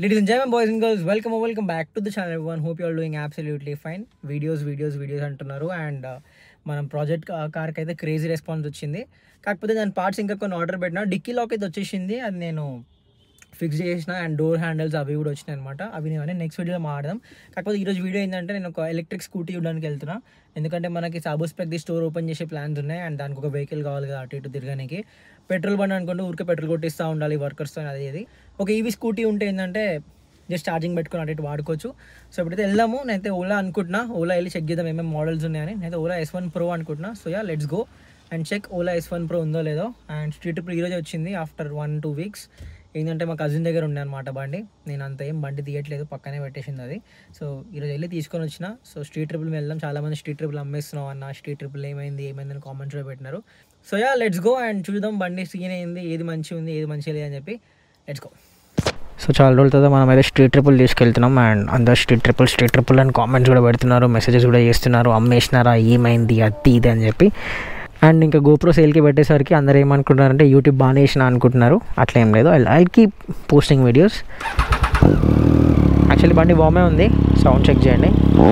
Ladies and gentlemen, boys and girls, welcome or welcome back to the channel everyone. Hope you are doing absolutely fine. Videos videos videos అంటున్నారు and మనం project కార్కి అయితే crazy response వచ్చింది కాకపోతే దాని parts ఇంకా కొన్ని order పెట్టినా డిక్కీ లాక్ అయితే వచ్చేసింది అది నేను ఫిక్స్ చేసిన అండ్ డోర్ హ్యాండిల్స్ అవి కూడా వచ్చినాయి అనమాట అవి నేను నెక్స్ట్ వీడియోలో మాట్లాడదాం కాకపోతే ఈరోజు వీడియో ఏంటంటే నేను ఒక ఎలక్ట్రిక్ స్కూటీ ఇవ్వడానికి వెళ్తున్నా ఎందుకంటే మనకి సాబోస్పెక్ది స్టోర్ ఓపెన్ చేసే ప్లాన్స్ ఉన్నాయి అండ్ దానికి ఒక వెహికల్ కావాలి కదా అటు ఇటు తిరగడానికి పెట్రోల్ బండి అనుకుంటే ఊరికే పెట్రోల్ కొట్టిస్తూ ఉండాలి వర్కర్స్తో అది ఇది ఒక ఈవీ స్కూటీ ఉంటే ఏంటంటే జస్ట్ ఛార్జింగ్ పెట్టుకుని అటు ఇటు వాడుకోవచ్చు సో ఇప్పుడైతే వెళ్దాము నేనైతే ఓలా అనుకుంటున్నా ఓలా వెళ్ళి చెక్ చేద్దాం ఏమేమి మోడల్స్ ఉన్నాయని నేనైతే ఓలా ఎస్ వన్ ప్రో అనుకుంటున్నా so yeah let's go and check Ola S one pro ఉందో లేదో అండ్ స్ట్రీట్ ఇప్పుడు ఈరోజు వచ్చింది ఆఫ్టర్ వన్ టూ వీక్స్ ఏంటంటే మా కజిన్ దగ్గర ఉండే అనమాట బండి నేను అంత ఏం బండి తీయట్లేదు పక్కనే పెట్టేసింది అది సో ఈరోజు వెళ్ళి తీసుకొని వచ్చిన సో స్ట్రీట్ ట్రిపుల్ వెళ్దాం చాలా మంది స్ట్రీట్ ట్రిపుల్ అమ్మేస్తున్నాం అన్న స్ట్రీట్ ట్రిపుల్ ఏమైంది ఏమైంది అని కామెంట్స్లో పెట్టినారు so yeah let's go and చూద్దాం బండి సీన్ అయింది ఏది మంచిగా ఉంది ఏది మంచిగా లేదు అని చెప్పి లెట్స్ గో సో చాలా రోజుల తర్వాత మనం అయితే స్ట్రీట్ ట్రిపుల్ తీసుకెళ్తున్నాం అండ్ అందరు స్ట్రీట్ ట్రిపుల్ స్ట్రీట్ ట్రిపుల్ అని కామెంట్స్ కూడా పెడుతున్నారు మెసేజెస్ కూడా చేస్తున్నారు అమ్మేసినారా ఏమైంది అది ఇది అని చెప్పి అండ్ ఇంకా గోప్రో సేల్కి పెట్టేసరికి అందరు ఏమనుకుంటున్నారంటే యూట్యూబ్ బాగానే వేసిన అనుకుంటున్నారు అట్లా ఏం లేదు I keep posting videos actually బండి బాగానే ఉంది సౌండ్ చెక్ చేయండి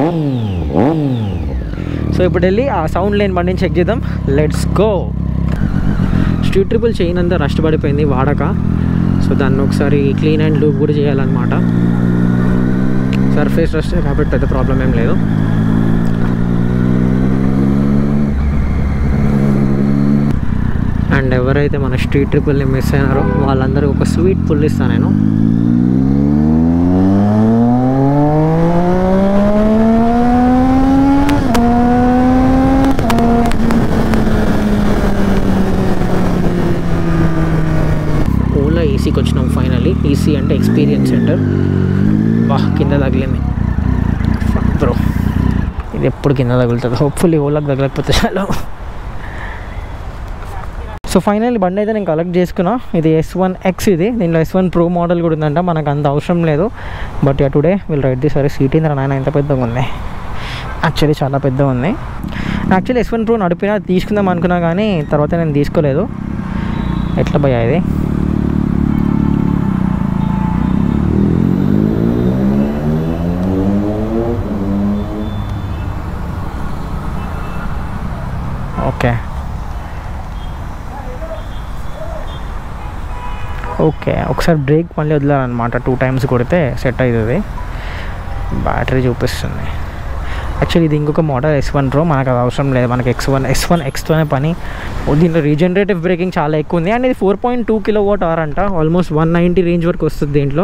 సో ఇప్పుడు వెళ్ళి ఆ సౌండ్ లేని బండిని చెక్ చేద్దాం let's go street triple chain అంతా రష్ పడిపోయింది వాడక సో దాన్ని ఒకసారి క్లీన్ అండ్ లూప్ కూడా చేయాలన్నమాట సర్ఫేస్ రస్ట్ కాబట్టి పెద్ద ప్రాబ్లం ఏం లేదు అండ్ ఎవరైతే మన స్ట్రీట్ ట్రిపుల్ని మిస్ అయినారో వాళ్ళందరూ ఒక స్వీట్ పుల్ ఇస్తాను నేను ఓలా ఈసీకి వచ్చినాం ఫైనల్లీ ఈసీ అంటే ఎక్స్పీరియన్స్ సెంటర్ బా కింద తగిలింది బ్రో ఇది ఎప్పుడు కింద తగులుతుంది హోప్ఫుల్లీ ఓలాకి తగలకపోతే చాలు సో ఫైనల్ బండి అయితే నేను కలెక్ట్ చేసుకున్నా ఇది ఎస్ వన్ ఎక్స్ ఇది దీనిలో ఎస్ వన్ ప్రో మోడల్ కూడా ఉందంట మనకు అంత అవసరం లేదు బట్ టుడే వీళ్ళు రైట్ ది సరే సీట్ ఇంద్ర నాయన ఎంత పెద్దగా ఉంది యాక్చువల్లీ చాలా పెద్దగా ఉంది యాక్చువల్లీ ఎస్ వన్ ప్రో నడిపినా తీసుకుందాం అనుకున్నా కానీ తర్వాత నేను తీసుకోలేదు ఎట్లా భయ ఇది ఓకే ఓకే ఒకసారి బ్రేక్ మళ్ళీ వదిలారనమాట టూ టైమ్స్ కొడితే సెట్ అవుతుంది బ్యాటరీ చూపిస్తుంది యాక్చువల్లీ ఇది ఇంకొక మోడల్ ఎస్ వన్ ప్రో మనకు అది అవసరం లేదు మనకి ఎక్స్ వన్ ఎస్ వన్ ఎక్స్తోనే పని ఓ దీంట్లో రీజనరేటివ్ బ్రేకింగ్ చాలా ఎక్కువ ఉంది అండ్ ఇది four point two kilo watt hour అంట ఆల్మోస్ట్ వన్ నైంటీ రేంజ్ వరకు వస్తుంది దీంట్లో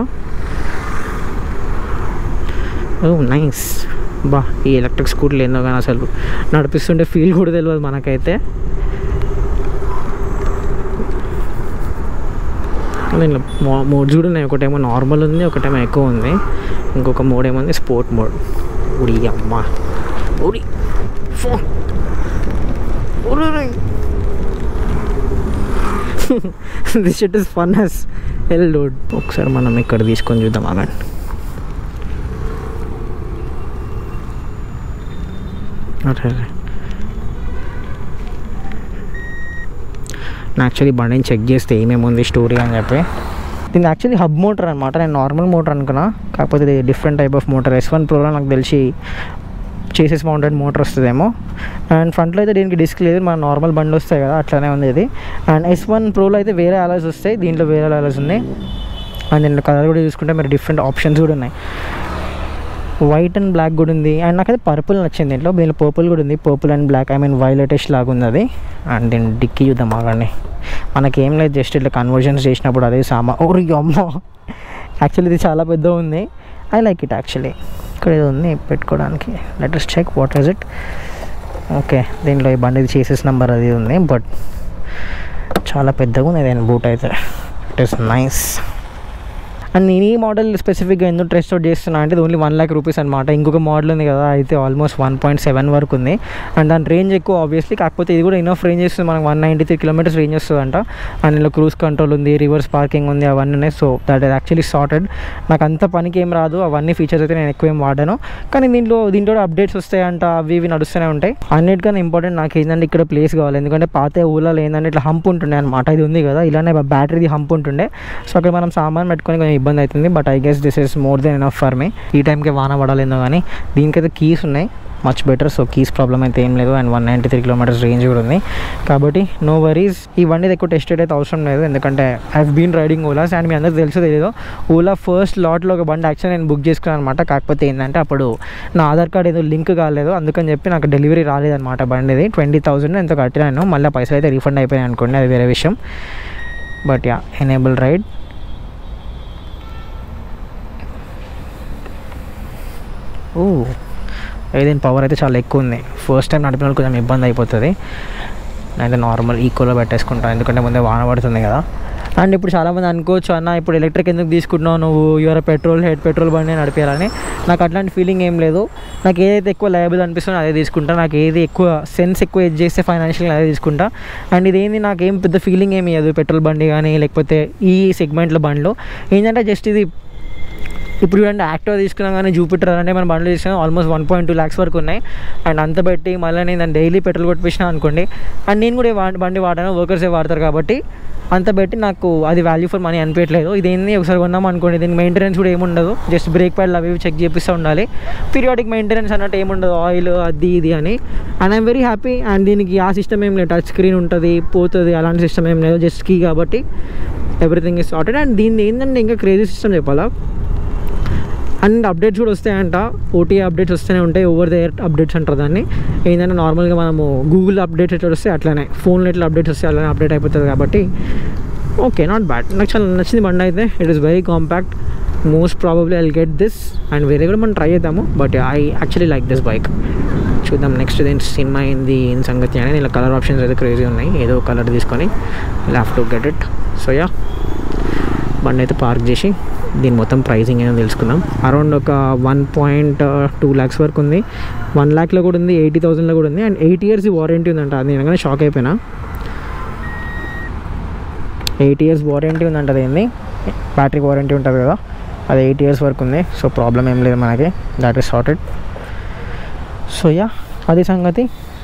ఓ నైస్ బా ఈ ఎలక్ట్రిక్ స్కూటీలు ఏందో కానీ అసలు నడిపిస్తుంటే ఫీల్ కూడా తెలియదు మనకైతే దీంట్లో మో మోడ్స్ కూడా ఉన్నాయి ఒకటేమో నార్మల్ ఉంది ఒకటేమో ఎక్కువ ఉంది ఇంకొక మోడ్ ఏమో స్పోర్ట్ మోడ్ ఉడి అమ్మ ఉడి phone this shit is fun హెస్ హెల్ డోడ్ ఒకసారి మనం ఇక్కడ తీసుకొని చూద్దాం ఆగండి అరే యాక్చువల్లీ బండిని చెక్ చేస్తే ఏమేమి ఉంది స్టోరీ అని చెప్పి దీని యాక్చువల్లీ హబ్ మోటార్ అనమాట నేను నార్మల్ మోటార్ అనుకున్నా కాకపోతే ఇది different type of motor S one ప్రోలో నాకు తెలిసి చేసేసి మౌంటెడ్ మోటార్ వస్తుందేమో అండ్ ఫ్రంట్లో అయితే దీనికి డిస్క్ లేదు మన నార్మల్ బండి వస్తాయి కదా అట్లానే ఉంది ఇది అండ్ ఎస్ వన్ ప్రోలో అయితే వేరే అలర్స్ వస్తాయి దీంట్లో వేరే అలర్స్ ఉన్నాయి అండ్ దీంట్లో కలర్ కూడా చూసుకుంటే మరి డిఫరెంట్ ఆప్షన్స్ కూడా ఉన్నాయి వైట్ అండ్ బ్లాక్ కూడా ఉంది అండ్ నాకైతే పర్పుల్ నచ్చింది దీంట్లో దీంట్లో పర్పుల్ కూడా ఉంది purple and black I mean violetish లాగా ఉంది అది అండ్ దీన్ని డిక్కీ చూద్దాం ఆగండి మనకి ఏం లేదు జస్ట్ ఇట్లా కన్వర్జన్స్ చేసినప్పుడు అదే సామా ఓరి అమ్మ యాక్చువల్లీ ఇది చాలా పెద్ద ఉంది ఐ లైక్ ఇట్ యాక్చువల్లీ ఇక్కడ ఏదో ఉంది పెట్టుకోవడానికి letters check what is it okay దీంట్లో ఈ బండి చేసేస్ నెంబర్ అది ఉంది బట్ చాలా పెద్దగా ఉంది నేను బూట్ అయితే ఇట్ ఈస్ నైస్ అండ్ నేను ఈ మోడల్ స్పెసిఫిక్గా ఎందుకు ట్రెస్ట్ అవుట్ చేస్తున్నా అంటే ఇది ఓన్లీ వన్ ల్యాక్ రూపీస్ అనమాట ఇంకొక మోడల్ ఉంది కదా అయితే ఆల్మోస్ట్ వన్ పాయింట్ సెవెన్ వరకు ఉంది అండ్ దాని రేంజ్ ఎక్కువ ఆబ్వియస్లీ కాకపోతే ఇది కూడా ఇనఫ్ రేంజ్ వస్తుంది మనకు one ninety three kilometers range వస్తుందంట అండ్ ఇందులో క్రూజ్ కంట్రోల్ ఉంది రివర్స్ పార్కింగ్ ఉంది అవన్నీ ఉన్నాయి so that is actually sorted నాకు అంత పనికి ఏం రాదు అవన్నీ ఫీచర్స్ అయితే నేను ఎక్కువ ఏం వాడాను కానీ దీంట్లో దీంట్లో అప్డేట్స్ వస్తాయంట అవి ఇవి నడుస్తూనే ఉంటాయి అన్నిటికన్నా ఇంపార్టెంట్ నాకు ఏంటంటే ఇక్కడ ప్లేస్ కావాలి ఎందుకంటే పాత ఊళ్ళలో ఏంటంటే ఇట్లా హంప్ ఉంటుండే అనమాట ఇది ఉంది కదా ఇలానే బ్యాటరీది హంప్ ఉంటుండే సో అక్కడ మనం సామాన్ పెట్టుకొని కొంచెం ఇబ్బంది అవుతుంది but I guess this is more than enough for me ఈ టైంకి వాన పడాలేదో కానీ దీనికైతే కీస్ ఉన్నాయి much better so keys problem అయితే ఏం లేదు and one ninety three kilometers range కూడా ఉంది కాబట్టి నో వరీస్ ఈ బండి ఎక్కువ టెస్ట్ అయితే అవసరం లేదు ఎందుకంటే I been riding Olas and మీ అందరికి తెలుసు తెలియదు ఓలా ఫస్ట్ లాట్లో ఒక బండి యాక్చువల్ నేను బుక్ చేసుకున్నాను అనమాట కాకపోతే ఏంటంటే అప్పుడు నా ఆధార్ కార్డ్ ఏదో లింక్ కాలేదు అందుకని చెప్పి నాకు డెలివరీ రాలేదన్నమాట బండిది ట్వంటీ థౌసండ్ ఎంతో కట్టినాను మళ్ళీ పైసలు అయితే రీఫండ్ అయిపోయాయి అనుకోండి అది వేరే విషయం బట్ యా ఎనేబుల్ రైడ్ ఓ ఏదైనా పవర్ అయితే చాలా ఎక్కువ ఉంది ఫస్ట్ టైం నడిపిన వాళ్ళకి కొంచెం ఇబ్బంది అయిపోతుంది నేనైతే నార్మల్ ఈక్వల్గా పెట్టేసుకుంటాను ఎందుకంటే ముందే వాన పడుతుంది కదా అండ్ ఇప్పుడు చాలామంది అనుకోవచ్చు అన్న ఇప్పుడు ఎలక్ట్రిక్ ఎందుకు తీసుకుంటున్నావు నువ్వు యువర్ పెట్రోల్ హెడ్ పెట్రోల్ బండి నడిపేయాలని నాకు అట్లాంటి ఫీలింగ్ ఏం లేదు నాకు ఏదైతే ఎక్కువ లయబుల్ అనిపిస్తుందో అదే తీసుకుంటా నాకు ఏది ఎక్కువ సెన్స్ ఎక్కువ ఎడ్ చేస్తే ఫైనాన్షియల్ అదే తీసుకుంటా అండ్ ఇదేంది నాకేం పెద్ద ఫీలింగ్ ఏమి ఇవ్వదు పెట్రోల్ బండి కానీ లేకపోతే ఈ సెగ్మెంట్లో బండ్లు ఏంటంటే జస్ట్ ఇది ఇప్పుడు చూడండి యాక్టివ్ తీసుకున్నాం కానీ జూపిటర్ అంటే మన బండ్లు తీసుకున్నాం almost one point two lakhs వరకు ఉన్నాయి అండ్ అంత పెట్టి మళ్ళీ నేను దాన్ని డైలీ పెట్రోల్ కొట్టించిన అనుకోండి అండ్ నేను కూడా ఈ వా- బండి వాడాను వర్కర్సే వాడతారు కాబట్టి అంత పెట్టి నాకు అది వాల్యూ ఫర్ మనీ అనిపించలేదు ఇదేంది ఒకసారి కొన్నాం అనుకోండి దీనికి మెయింటెనెన్స్ కూడా ఏముండదు జస్ట్ బ్రేక్ ప్యాడ్లు అవి ఇవి చెక్ చేపిస్తూ ఉండాలి పీరియాడిక్ మెయింటెనెన్స్ అన్నట్టు ఏముండదు ఆయిల్ అది ఇది అని and I'm very happy and దీనికి ఆ సిస్టమ్ ఏం లేదు టచ్ స్క్రీన్ ఉంటుంది పోతుంది అలాంటి సిస్టమ్ ఏం లేదు జస్ట్ కీ కాబట్టి ఎవ్రీథింగ్ ఇస్ సార్టెడ్ అండ్ దీన్ని ఏంటంటే ఇంకా క్రేజీ సిస్టమ్ చెప్పాలా అండ్ అప్డేట్స్ కూడా వస్తాయంట ఓటీ అప్డేట్స్ వస్తూనే ఉంటాయి ఓవర్ ద ఎయిర్ అప్డేట్స్ అంటారు దాన్ని ఏంటంటే నార్మల్గా మనము గూగుల్ అప్డేట్స్ ఎట్లా వస్తాయి అట్లానే ఫోన్లో ఎట్లా అప్డేట్స్ వస్తాయి అలానే అప్డేట్ అయిపోతుంది కాబట్టి ఓకే నాట్ బ్యాడ్ నాకు చాలా నచ్చింది బండి అయితే it is very compact most probably I get this and వేరే కూడా మనం ట్రై చేద్దాము but I actually like this bike చూద్దాం నెక్స్ట్ దేని సినిమా ఏంది ఏం సంగతి అని ఇలా కలర్ ఆప్షన్స్ అయితే క్రేజీ ఉన్నాయి ఏదో కలర్ తీసుకొని have to get it so yeah బండి అయితే పార్క్ చేసి దీని మొత్తం ప్రైసింగ్ ఏదో తెలుసుకుందాం అరౌండ్ ఒక వన్ పాయింట్ టూ ల్యాక్స్ వరకు ఉంది వన్ ల్యాక్లో కూడా ఉంది ఎయిటీ థౌసండ్లో కూడా ఉంది అండ్ ఎయిట్ ఇయర్స్ వారంటీ ఉందంట అది నేను షాక్ అయిపోయినా ఎయిట్ ఇయర్స్ వారంటీ ఉందంట అదేంది బ్యాటరీ వారంటీ ఉంటుంది కదా అది ఎయిట్ ఇయర్స్ వరకు ఉంది సో ప్రాబ్లం ఏం లేదు మనకి that is sorted so yeah అదే సంగతి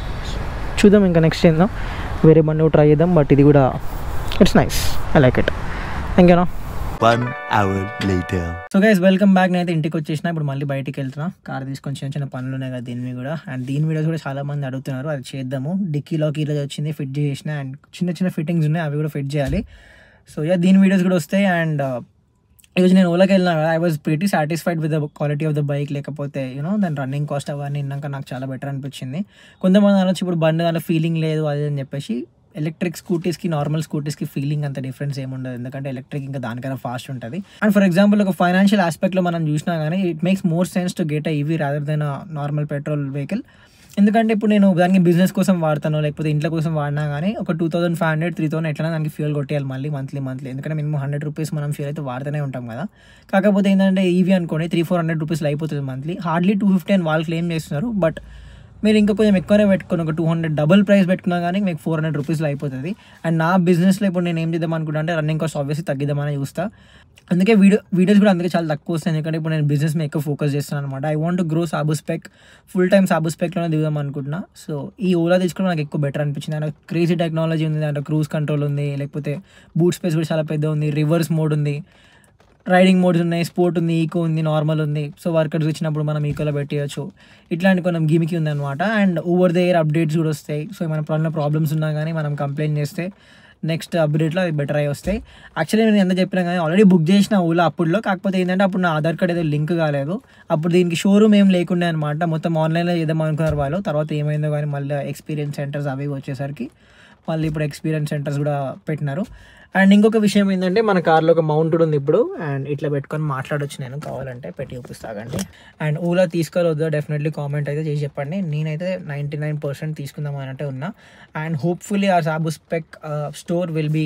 చూద్దాం ఇంకా నెక్స్ట్ ఏందో వేరే బండి ట్రై చేద్దాం బట్ ఇది కూడా it's nice I like it ఇంకేనా One hour later. So guys welcome back నేనైతే ఇంటికి వచ్చేసిన ఇప్పుడు మళ్ళీ బయటికి వెళ్తున్నా కార్ తీసుకొని చిన్న చిన్న పనులు ఉన్నాయి కదా దీని మీద కూడా అండ్ దీని వీడియోస్ కూడా చాలా మంది అడుగుతున్నారు అది చేద్దాము డిక్కీలోకి ఈరోజు వచ్చింది ఫిట్ చేసిన అండ్ చిన్న చిన్న ఫిట్టింగ్స్ ఉన్నాయి అవి కూడా ఫిట్ చేయాలి సో యా దీని వీడియోస్ కూడా వస్తాయి అండ్ ఈరోజు నేను ఓలాకి వెళ్ళినా కదా I was pretty satisfied with the quality of the bike లేకపోతే యూనో దాని రన్నింగ్ కాస్ట్ అవన్నీ విన్నాక నాకు చాలా బెటర్ అనిపించింది కొంతమంది అనొచ్చు ఇప్పుడు బండి దాంట్లో ఫీలింగ్ లేదు అది అని చెప్పేసి ఎలక్ట్రిక్ స్కూటీస్కి నార్మల్ స్కూటీస్కి ఫీలింగ్ అంత డిఫరెన్స్ ఏముండదు ఎందుకంటే ఎలక్ట్రిక్ ఇంకా దానికన్నా ఫాస్ట్ ఉంటుంది అండ్ ఫర్ ఎగ్జాంపుల్ ఒక ఫైనాన్షియల్ ఆస్పెక్ట్లో మనం చూసినా కానీ it makes more sense to get EV rather than normal petrol vehicle ఎందుకంటే ఇప్పుడు నేను దానికి బిజినెస్ కోసం వాడతాను లేకపోతే ఇంట్లో కోసం వాడినా కానీ ఒక two thousand five hundred three thousand ఎట్లా దానికి ఫ్యూల్ కొట్టేయాలి మళ్ళీ మంత్లీ మంత్లీ ఎందుకంటే మినిమం హండ్రెడ్ రూపీస్ మనం ఫ్యూల్ అయితే వాడుతూనే ఉంటాం కదా కాకపోతే ఏంటంటే ఈవీ అనుకోండి త్రీ ఫోర్ హండ్రెడ్ రూపీస్లో అయిపోతుంది మంత్లీ హార్డ్లీ టూ ఫిఫ్టీ అని వాళ్ళు క్లెయిమ్ చేస్తున్నారు బట్ మీరు ఇంకా కొంచెం ఎక్కువనే పెట్టుకుని ఒక టూ హండ్రెడ్ డబుల్ ప్రైస్ పెట్టుకున్నా కానీ మీకు ఫోర్ హండ్రెడ్ రూపీస్లో అయిపోతుంది అండ్ నా బిజినెస్లో ఇప్పుడు నేను ఏం చేద్దాం అనుకుంటా అంటే రన్నింగ్ కాస్ట్ ఆబ్వియస్లీ తగ్గిద్దామని చూస్తా అందుకే వీడియో వీడియోస్ కూడా అందుకే చాలా తక్కువ వస్తాయి ఎందుకంటే ఇప్పుడు నేను బిజినెస్ మీద ఎక్కువ ఫోకస్ చేస్తున్నాను అనమాట ఐ వాంట్ గ్రో సాబు స్పెక్ ఫుల్ టైం సాబు స్పెక్లోనే దిగుదాం అనుకుంటున్నా సో ఈ ఓలా తీసుకుని నాకు ఎక్కువ బెటర్ అనిపించింది దాంట్లో క్రేజీ టెక్నాలజీ ఉంది దాంట్లో క్రూజ్ కంట్రోల్ ఉంది లేకపోతే బూట్ స్పేస్ కూడా చాలా పెద్ద ఉంది రివర్స్ మోడ్ ఉంది రైడింగ్ మోడ్స్ ఉన్నాయి స్పోర్ట్ ఉంది ఈకో ఉంది నార్మల్ ఉంది సో వర్కర్స్ ఇచ్చినప్పుడు మనం ఈకోలో పెట్టేయచ్చు ఇట్లాంటి కొంచెం గిమికి ఉంది అనమాట and over the air updates కూడా వస్తాయి సో మన ప్రాబ్లం ప్రాబ్లమ్స్ ఉన్నా కానీ మనం కంప్లైంట్ చేస్తే నెక్స్ట్ అప్డేట్లో అవి బెటర్ అయ్యి వస్తాయి యాక్చువల్లీ నేను ఎంత చెప్పినా కానీ ఆల్రెడీ బుక్ చేసిన ఓలా అప్పుడులో కాకపోతే ఏంటంటే అప్పుడు నా ఆధార్ కార్డ్ ఏదో లింక్ కాలేదు అప్పుడు దీనికి షోరూమ్ ఏం లేకుండే అనమాట మొత్తం ఆన్లైన్లో చేద్దాం అనుకున్నారు వాళ్ళు తర్వాత ఏమైందో కానీ మళ్ళీ ఎక్స్పీరియన్స్ సెంటర్స్ అవి ఇవి వచ్చేసరికి మళ్ళీ ఇప్పుడు ఎక్స్పీరియన్స్ సెంటర్స్ కూడా పెట్టినారు అండ్ ఇంకొక విషయం ఏంటంటే మన కార్లో ఒక మౌంటెడ్ ఉంది ఇప్పుడు అండ్ ఇట్లా పెట్టుకొని మాట్లాడొచ్చు నేను కావాలంటే పెట్టి చూపిస్తాగండి అండ్ ఓలా తీసుకోవద్దా డెఫినెట్లీ కామెంట్ అయితే చేసి చెప్పండి నేనైతే నైంటీ నైన్ పర్సెంట్ తీసుకుందాం అన్నట్టే ఉన్నా అండ్ హోప్ఫుల్లీ ఆ సాబు స్పెక్ store will be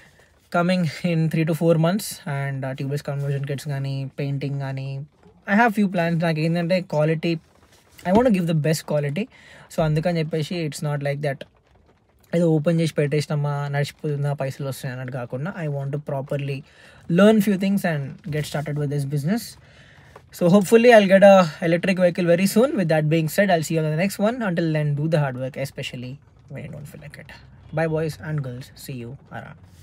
coming in three to four months and tubeless conversion kits కానీ పెయింటింగ్ కానీ ఐ హ్యావ్ ఫ్యూ ప్లాన్స్ నాకు ఏంటంటే quality I want give the best quality so అందుకని చెప్పేసి ఇట్స్ నాట్ లైక్ దట్ ఏదో ఓపెన్ చేసి పెట్టేసినమ్మా నడిచిపోతుందా పైసలు వస్తాయి అన్నట్టు కాకుండా I want properly learn few things and get started with this business so hopefully I'll get a electric vehicle very soon with that being said I'll see on the next one until then do the hard work especially when you don't feel like it. Bye, boys and girls. See you around.